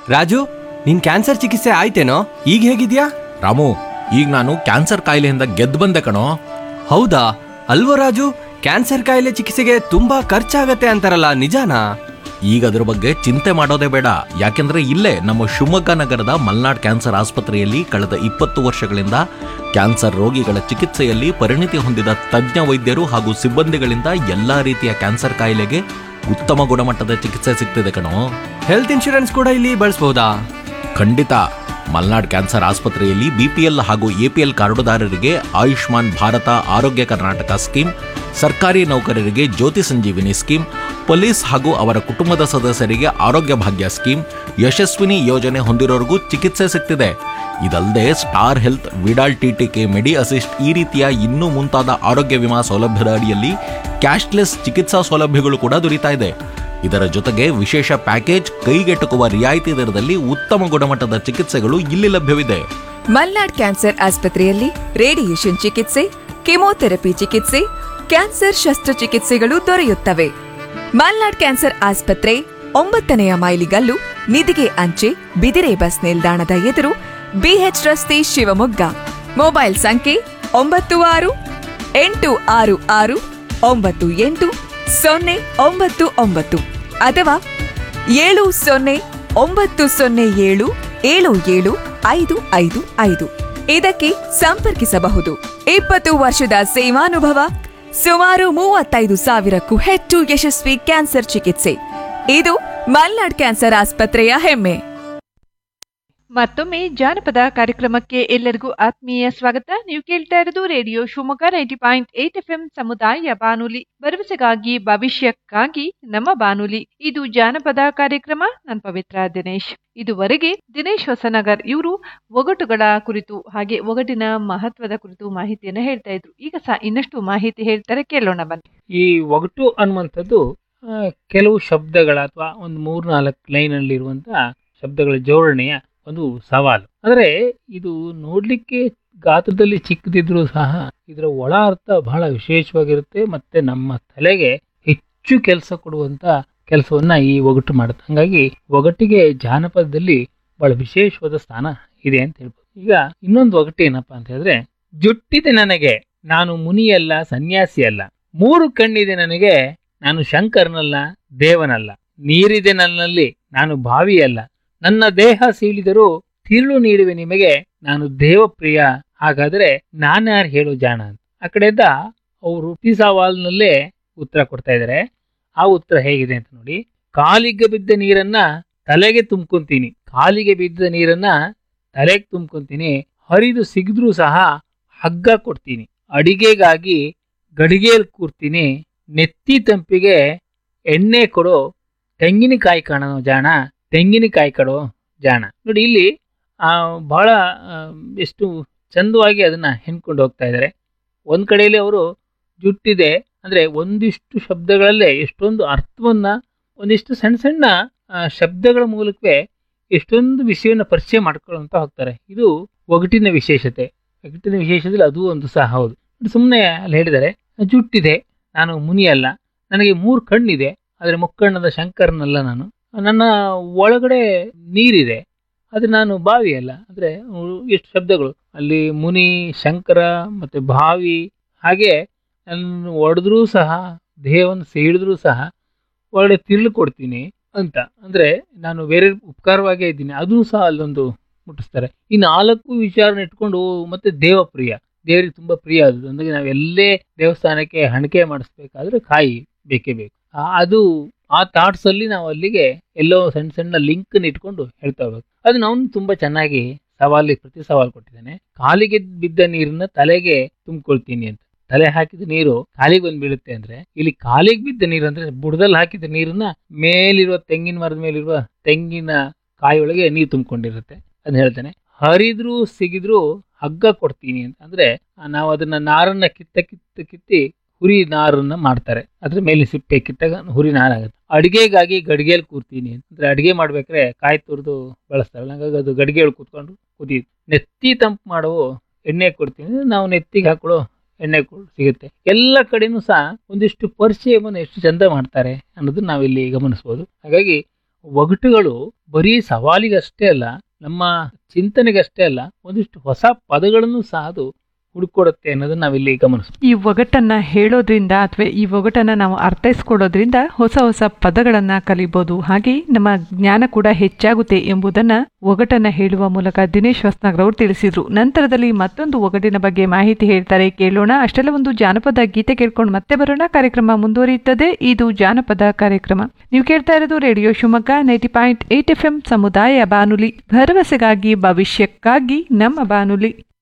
ರಾಜು ನಿನ್ ಕ್ಯಾನ್ಸರ್ ಚಿಕಿತ್ಸೆ ಆಯ್ತೇನೋ ಈಗ ಹೇಗಿದ್ಯಾ ರಾಮು ಈಗ ನಾನು ಕ್ಯಾನ್ಸರ್ ಕಾಯಿಲೆಯಿಂದ ಗೆದ್ದು ಬಂದೆ ಕಣೋ ಹೌದಾ ಅಲ್ವೋ ರಾಜು ಕ್ಯಾನ್ಸರ್ ಕಾಯಿಲೆ ಚಿಕಿತ್ಸೆಗೆ ತುಂಬಾ ಖರ್ಚಾಗತ್ತೆ ಅಂತಾರಲ್ಲ ನಿಜಾನಾ ಈಗ ಅದ್ರ ಬಗ್ಗೆ ಚಿಂತೆ ಮಾಡೋದೇ ಬೇಡ ಯಾಕೆಂದ್ರೆ ಇಲ್ಲೇ ನಮ್ಮ ಶಿವಮೊಗ್ಗ ನಗರದ ಮಲ್ನಾಡ್ ಕ್ಯಾನ್ಸರ್ ಆಸ್ಪತ್ರೆಯಲ್ಲಿ ಕಳೆದ ಇಪ್ಪತ್ತು ವರ್ಷಗಳಿಂದ ಕ್ಯಾನ್ಸರ್ ರೋಗಿಗಳ ಚಿಕಿತ್ಸೆಯಲ್ಲಿ ಪರಿಣಿತಿ ಹೊಂದಿದ ತಜ್ಞ ವೈದ್ಯರು ಹಾಗೂ ಸಿಬ್ಬಂದಿಗಳಿಂದ ಎಲ್ಲಾ ರೀತಿಯ ಕ್ಯಾನ್ಸರ್ ಕಾಯಿಲೆಗೆ ಉತ್ತಮ ಗುಣಮಟ್ಟದ ಚಿಕಿತ್ಸೆ ಸಿಗ್ತಿದೆ ಕಣೋ ಹೆಲ್ತ್ ಇನ್ಶೂರೆನ್ಸ್ ಕೂಡ ಇಲ್ಲಿ ಬಳಸ್ಬೋದಾ ಖಂಡಿತ ಮಲ್ನಾಡ್ ಕ್ಯಾನ್ಸರ್ ಆಸ್ಪತ್ರೆಯಲ್ಲಿ ಬಿಪಿಎಲ್ ಹಾಗೂ ಎಪಿಎಲ್ ಕಾರ್ಡುದಾರರಿಗೆ ಆಯುಷ್ಮಾನ್ ಭಾರತ ಆರೋಗ್ಯ ಕರ್ನಾಟಕ ಸ್ಕೀಮ್ ಸರ್ಕಾರಿ ನೌಕರರಿಗೆ ಜ್ಯೋತಿ ಸಂಜೀವಿನಿ ಸ್ಕೀಮ್ ಪೊಲೀಸ್ ಹಾಗೂ ಅವರ ಕುಟುಂಬದ ಸದಸ್ಯರಿಗೆ ಆರೋಗ್ಯ ಭಾಗ್ಯ ಸ್ಕೀಮ್ ಯಶಸ್ವಿನಿ ಯೋಜನೆ ಹೊಂದಿರೋರಿಗೂ ಚಿಕಿತ್ಸೆ ಸಿಗ್ತಿದೆ ಇದಲ್ಲದೆ star health Vidal TTK medi assist ಈ ರೀತಿಯ ಇನ್ನೂ ಮುಂತಾದ ಆರೋಗ್ಯ ವಿಮಾ ಸೌಲಭ್ಯದ ಅಡಿಯಲ್ಲಿ ಕ್ಯಾಶ್ಲೆಸ್ ಚಿಕಿತ್ಸಾ ಸೌಲಭ್ಯಗಳು ಕೂಡ ದೊರೀತಾ ಇದೆ ಇದರ ಜೊತೆಗೆ ವಿಶೇಷ ಪ್ಯಾಕೇಜ್ ಕೈಗೆಟುಕುವ ರಿಯಾಯಿತಿ ದರದಲ್ಲಿ ಉತ್ತಮ ಗುಣಮಟ್ಟದ ಚಿಕಿತ್ಸೆಗಳು ಇಲ್ಲಿ ಲಭ್ಯವಿದೆ ಮಲ್ನಾಡ್ ಕ್ಯಾನ್ಸರ್ ಆಸ್ಪತ್ರೆಯಲ್ಲಿ ರೇಡಿಯೇಷನ್ ಚಿಕಿತ್ಸೆ ಕೆಮೊಥೆರಪಿ ಚಿಕಿತ್ಸೆ ಕ್ಯಾನ್ಸರ್ ಶಸ್ತ್ರಚಿಕಿತ್ಸೆಗಳು ದೊರೆಯುತ್ತವೆ ಮಲ್ನಾಡ್ ಕ್ಯಾನ್ಸರ್ ಆಸ್ಪತ್ರೆ ಒಂಬತ್ತನೆಯ ಮೈಲಿಗಲ್ಲು ನಿಧಿಗೆ ಅಂಚೆ ಬಿದಿರೆ ಬಸ್ ನಿಲ್ದಾಣದ ಎದುರು ಬಿಎಚ್ ರಸ್ತೆ ಶಿವಮೊಗ್ಗ ಮೊಬೈಲ್ ಸಂಖ್ಯೆ ಒಂಬತ್ತು ಆರು ಎಂಟು ಆರು ಆರು ಒಂಬತ್ತು ಎಂಟು ಸೊನ್ನೆ ಒಂಬತ್ತು ಒಂಬತ್ತು ಅಥವಾ ಏಳು ಸೊನ್ನೆ ಒಂಬತ್ತು ಸೊನ್ನೆ ಏಳು ಏಳು ಏಳು ಐದು ಐದು ಐದು ಇದಕ್ಕೆ ಸಂಪರ್ಕಿಸಬಹುದು ಇಪ್ಪತ್ತು ವರ್ಷದ ಸೇವಾನುಭವ ಸುಮಾರು ಮೂವತ್ತೈದು ಸಾವಿರಕ್ಕೂ ಹೆಚ್ಚು ಯಶಸ್ವಿ ಕ್ಯಾನ್ಸರ್ ಚಿಕಿತ್ಸೆ ಇದು ಮಲ್ನಾಡ್ ಕ್ಯಾನ್ಸರ್ ಆಸ್ಪತ್ರೆಯ ಹೆಮ್ಮೆ ಮತ್ತೊಮ್ಮೆ ಜಾನಪದ ಕಾರ್ಯಕ್ರಮಕ್ಕೆ ಎಲ್ಲರಿಗೂ ಆತ್ಮೀಯ ಸ್ವಾಗತ ನೀವು ಕೇಳ್ತಾ ಇರೋದು radio Shivamogga ninety point eight F ಸಮುದಾಯ ಬಾನುಲಿ ಭರವಸೆಗಾಗಿ ಭವಿಷ್ಯಕ್ಕಾಗಿ ನಮ್ಮ ಬಾನುಲಿ ಇದು ಜಾನಪದ ಕಾರ್ಯಕ್ರಮ ನಾನು ಪವಿತ್ರ ದಿನೇಶ್ ಇದುವರೆಗೆ ದಿನೇಶ್ ಹೊಸನಗರ್ ಇವರು ಒಗಟುಗಳ ಕುರಿತು ಹಾಗೆ ಒಗಟಿನ ಮಹತ್ವದ ಕುರಿತು ಮಾಹಿತಿಯನ್ನು ಹೇಳ್ತಾ ಇದ್ರು ಈಗ ಸಹ ಇನ್ನಷ್ಟು ಮಾಹಿತಿ ಹೇಳ್ತಾರೆ ಕೇಳೋಣ ಬನ್ನಿ ಈ ಒಗಟು ಅನ್ನುವಂಥದ್ದು ಆ, ಕೆಲವು ಶಬ್ದಗಳ ಅಥವಾ ಒಂದು ಮೂರು ನಾಲ್ಕು ಲೈನಲ್ಲಿರುವಂಥ ಶಬ್ದಗಳ ಜೋಡಣೆಯ ಒಂದು ಸವಾಲು ಅಂದರೆ ಇದು ನೋಡಲಿಕ್ಕೆ ಗಾತ್ರದಲ್ಲಿ ಚಿಕ್ಕದಿದ್ರೂ ಸಹ ಇದರ ಒಳ ಅರ್ಥ ಬಹಳ ವಿಶೇಷವಾಗಿರುತ್ತೆ ಮತ್ತೆ ನಮ್ಮ ತಲೆಗೆ ಹೆಚ್ಚು ಕೆಲಸ ಕೊಡುವಂತ ಕೆಲಸವನ್ನ ಈ ಒಗಟು ಮಾಡುತ್ತೆ ಹಂಗಾಗಿ ಒಗಟಿಗೆ ಜಾನಪದದಲ್ಲಿ ಬಹಳ ವಿಶೇಷವಾದ ಸ್ಥಾನ ಇದೆ ಅಂತ ಹೇಳ್ಬೋದು ಈಗ ಇನ್ನೊಂದು ಒಗಟು ಏನಪ್ಪಾ ಅಂತ ಹೇಳಿದ್ರೆ ಜುಟ್ಟಿದೆ ನನಗೆ ನಾನು ಮುನಿಯಲ್ಲ ಸನ್ಯಾಸಿ ಅಲ್ಲ ಮೂರು ಕಣ್ಣಿದೆ ನನಗೆ ನಾನು ಶಂಕರನಲ್ಲ ದೇವನಲ್ಲ ನೀರಿದೆ ನನ್ನಲ್ಲಿ ನಾನು ಭಾವಿಯಲ್ಲ ನನ್ನ ದೇಹ ಸೀಳಿದರೂ ತಿರುಳು ನೀಡುವೆ ನಿಮಗೆ ನಾನು ದೇವಪ್ರಿಯ ಹಾಗಾದ್ರೆ ನಾನ್ಯಾರು ಹೇಳು ಜಾಣ ಅಂತ ಆ ಕಡೆಯಿಂದ ಅವರು ಈ ಸವಾಲ್ನಲ್ಲೇ ಉತ್ತರ ಕೊಡ್ತಾ ಇದ್ದಾರೆ ಆ ಉತ್ತರ ಹೇಗಿದೆ ಅಂತ ನೋಡಿ ಕಾಲಿಗೆ ಬಿದ್ದ ನೀರನ್ನ ತಲೆಗೆ ತುಂಬ್ಕೊಂತೀನಿ ಕಾಲಿಗೆ ಬಿದ್ದ ನೀರನ್ನ ತಲೆಗೆ ತುಂಬ್ಕೊಂತೀನಿ ಹರಿದು ಸಿಗಿದ್ರೂ ಸಹ ಹಗ್ಗ ಕೊಡ್ತೀನಿ ಅಡಿಗೆಗಾಗಿ ಗಡಿಗೆಯಲ್ಲಿ ಕೂರ್ತೀನಿ ನೆತ್ತಿ ತಂಪಿಗೆ ಎಣ್ಣೆ ಕೊಡೋ ತೆಂಗಿನಕಾಯಿ ಕಾಣೋ ಜಾಣ ತೆಂಗಿನಕಾಯಿ ಕಡೋ ಜಾಣ ನೋಡಿ ಇಲ್ಲಿ ಆ, ಬಹಳ ಆ, ಎಷ್ಟು ಚಂದವಾಗಿ ಅದನ್ನ ಹೆಣ್ಕೊಂಡು ಹೋಗ್ತಾ ಇದ್ದಾರೆ ಒಂದ್ ಕಡೆಯಲ್ಲಿ ಅವರು ಜುಟ್ಟಿದೆ ಅಂದ್ರೆ ಒಂದಿಷ್ಟು ಶಬ್ದಗಳಲ್ಲೇ ಎಷ್ಟೊಂದು ಅರ್ಥವನ್ನ ಒಂದಿಷ್ಟು ಸಣ್ಣ ಸಣ್ಣ ಆ, ಶಬ್ದಗಳ ಮೂಲಕವೇ ಎಷ್ಟೊಂದು ವಿಷಯವನ್ನ ಪರಿಚಯ ಮಾಡ್ಕೊಳ್ಳುವಂತ ಹೋಗ್ತಾರೆ ಇದು ಒಗಟಿನ ವಿಶೇಷತೆ ಒಗಟಿನ ವಿಶೇಷದಲ್ಲಿ ಅದು ಒಂದು ಸಹ ಹೌದು ಸುಮ್ಮನೆ ಅಲ್ಲಿ ಹೇಳಿದ್ದಾರೆ ಜುಟ್ಟಿದೆ ನಾನು ಮುನಿಯಲ್ಲ ನನಗೆ ಮೂರು ಕಣ್ಣಿದೆ ಆದರೆ ಮುಕ್ಕಣ್ಣದ ಶಂಕರನಲ್ಲ ನಾನು ನನ್ನ ಒಳಗಡೆ ನೀರಿದೆ ಅದು ನಾನು ಬಾವಿ ಅಲ್ಲ ಅಂದರೆ ಎಷ್ಟು ಶಬ್ದಗಳು ಅಲ್ಲಿ ಮುನಿ ಶಂಕರ ಮತ್ತು ಬಾವಿ ಹಾಗೆ ನನ್ನ ಒಡೆದ್ರೂ ಸಹ ದೇಹವನ್ನು ಸೇಡಿದ್ರೂ ಸಹ ಒಳ್ಳೆ ತಿರುಳು ಕೊಡ್ತೀನಿ ಅಂತ ಅಂದರೆ ನಾನು ಬೇರೆ ಉಪಕಾರವಾಗೇ ಇದ್ದೀನಿ ಅದೂ ಸಹ ಅಲ್ಲೊಂದು ಮುಟ್ಟಿಸ್ತಾರೆ ಈ ನಾಲ್ಕು ವಿಚಾರನ ಇಟ್ಕೊಂಡು ಮತ್ತೆ ದೇವಪ್ರಿಯ ದೇವರಿಗೆ ತುಂಬಾ ಪ್ರಿಯ ಅದು ಅಂದ್ರೆ ನಾವು ಎಲ್ಲೇ ದೇವಸ್ಥಾನಕ್ಕೆ ಹಣಿಕೆ ಮಾಡಿಸ್ಬೇಕಾದ್ರೆ ಕಾಯಿ ಬೇಕೇ ಬೇಕು ಆ- ಅದು ಆ ಥಾಟ್ಸ್ ಅಲ್ಲಿ ನಾವು ಅಲ್ಲಿಗೆ ಎಲ್ಲೋ ಸಣ್ಣ ಸಣ್ಣ ಲಿಂಕ್ ಇಟ್ಕೊಂಡು ಹೇಳ್ತಾ ಹೋಗ್ಬೇಕು ಅದು ನಾವು ತುಂಬಾ ಚೆನ್ನಾಗಿ ಸವಾಲಿಗೆ ಪ್ರತಿ ಸವಾಲು ಕೊಟ್ಟಿದ್ದಾನೆ ಕಾಲಿಗೆ ಬಿದ್ದ ನೀರನ್ನ ತಲೆಗೆ ತುಂಬಿಕೊಳ್ತೀನಿ ಅಂತ ತಲೆ ಹಾಕಿದ ನೀರು ಕಾಲಿಗೆ ಬಂದು ಬೀಳುತ್ತೆ ಅಂದ್ರೆ ಇಲ್ಲಿ ಕಾಲಿಗೆ ಬಿದ್ದ ನೀರು ಅಂದ್ರೆ ಬುಡದಲ್ಲಿ ಹಾಕಿದ ನೀರನ್ನ ಮೇಲಿರುವ ತೆಂಗಿನ ಮರದ ಮೇಲಿರುವ ತೆಂಗಿನ ಕಾಯಿಯೊಳಗೆ ನೀರು ತುಂಬಿಕೊಂಡಿರುತ್ತೆ ಅದನ್ನ ಹೇಳ್ತಾನೆ ಹರಿದ್ರು ಸಿಗಿದ್ರು ಹಗ್ಗ ಕೊಡ್ತೀನಿ ಅಂತ ಅಂದ್ರೆ ಆ, ನಾವು ಅದನ್ನ ನಾರನ್ನ ಕಿತ್ತ ಕಿತ್ತ ಕಿತ್ತಿ ಹುರಿ ನಾರನ್ನ ಮಾಡ್ತಾರೆ ಅದ್ರ ಮೇಲೆ ಸಿಪ್ಪೆ ಕಿತ್ತಾಗ ಹುರಿ ನಾರಾಗುತ್ತೆ ಅಡಿಗೆಗಾಗಿ ಗಡಿಗೆಯಲ್ಲಿ ಕೂರ್ತೀನಿ ಅಂದ್ರೆ ಅಡಿಗೆ ಮಾಡ್ಬೇಕಾದ್ರೆ ಕಾಯಿ ತುರಿದು ಬಳಸ್ತಾರಲ್ಲ ಹಂಗಾಗಿ ಅದು ಗಡಿಗೆಯಲ್ಲಿ ಕೂತ್ಕೊಂಡು ಕುದಿ ನೆತ್ತಿ ತಂಪು ಮಾಡುವ ಎಣ್ಣೆ ಕೊಡ್ತೀನಿ ಅಂದ್ರೆ ನಾವು ನೆತ್ತಿಗೆ ಹಾಕೊಳ್ಳೋ ಎಣ್ಣೆ ಕೊಡ್- ಸಿಗುತ್ತೆ ಎಲ್ಲ ಕಡೆನೂ ಸಹ ಒಂದಿಷ್ಟು ಪರಿಚಯವನ್ನು ಎಷ್ಟು ಚಂದ ಮಾಡ್ತಾರೆ ಅನ್ನೋದನ್ನ ನಾವಿಲ್ಲಿ ಗಮನಿಸ್ಬೋದು ಹಾಗಾಗಿ ಒಗಟುಗಳು ಬರೀ ಸವಾಲಿಗಷ್ಟೇ ಅಲ್ಲ ನಮ್ಮ ಚಿಂತನೆಗಷ್ಟೇ ಅಲ್ಲ ಒಂದಿಷ್ಟು ಹೊಸ ಪದಗಳನ್ನು ಸಹ ಅದು ಹುಡುಕೊಡುತ್ತೆ ಅನ್ನೋದನ್ನ ನಾವಿಲ್ಲಿ ಗಮನಿಸ್ಬೋದು ಈ ಒಗಟನ್ನ ಹೇಳೋದ್ರಿಂದ ಅಥವಾ ಈ ಒಗಟನ್ನ ನಾವು ಅರ್ಥೈಸ್ಕೊಳ್ಳೋದ್ರಿಂದ ಹೊಸ ಹೊಸ ಪದಗಳನ್ನ ಕಲಿಬಹುದು ಹಾಗೆ ನಮ್ಮ ಜ್ಞಾನ ಕೂಡ ಹೆಚ್ಚಾಗುತ್ತೆ ಎಂಬುದನ್ನ ಒಗಟನ್ನ ಹೇಳುವ ಮೂಲಕ ದಿನೇಶ್ ಹೊಸ್ನಾಗ್ರ ಅವರು ತಿಳಿಸಿದ್ರು ನಂತರದಲ್ಲಿ ಮತ್ತೊಂದು ಒಗಟಿನ ಬಗ್ಗೆ ಮಾಹಿತಿ ಹೇಳ್ತಾರೆ ಕೇಳೋಣ ಅಷ್ಟೆಲ್ಲ ಒಂದು ಜಾನಪದ ಗೀತೆ ಕೇಳ್ಕೊಂಡು ಮತ್ತೆ ಬರೋಣ ಕಾರ್ಯಕ್ರಮ ಮುಂದುವರಿಯುತ್ತದೆ ಇದು ಜಾನಪದ ಕಾರ್ಯಕ್ರಮ ನೀವು ಕೇಳ್ತಾ ಇರೋದು radio Shivamogga ninety point eight F M ಸಮುದಾಯ ಬಾನುಲಿ ಭರವಸೆಗಾಗಿ ಭವಿಷ್ಯಕ್ಕಾಗಿ ನಮ್ಮ ಬಾನುಲಿ